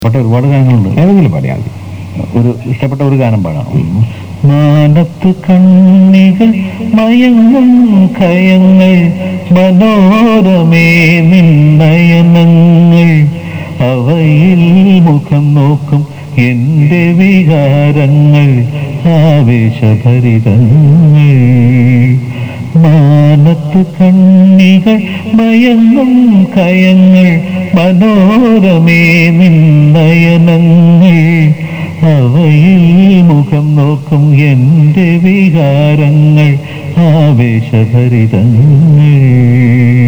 ഇഷ്ടപ്പെട്ട ഒരുപാട് ഗാനങ്ങളുണ്ട് ഏതെങ്കിലും പാടിയാൽ മതി ഒരു ഇഷ്ടപ്പെട്ട ഒരു ഗാനം പാടാം മാനത്ത് കണ്ണികൾ മയങ്ങും കയങ്ങൾ മനോരമേ നിന്നയനങ്ങൾ അവയിൽ മുഖം നോക്കും എന്റെ വികാരങ്ങൾ ആവേശഭരിതങ്ങൾ മാനത്ത് കണ്ണികൾ മയങ്ങും കയങ്ങൾ മനോരമേ നിന്നയനങ്ങൾ അവയിൽ മുഖം നോക്കും എന്റെ വികാരങ്ങൾ ആവേശഭരിതങ്ങൾ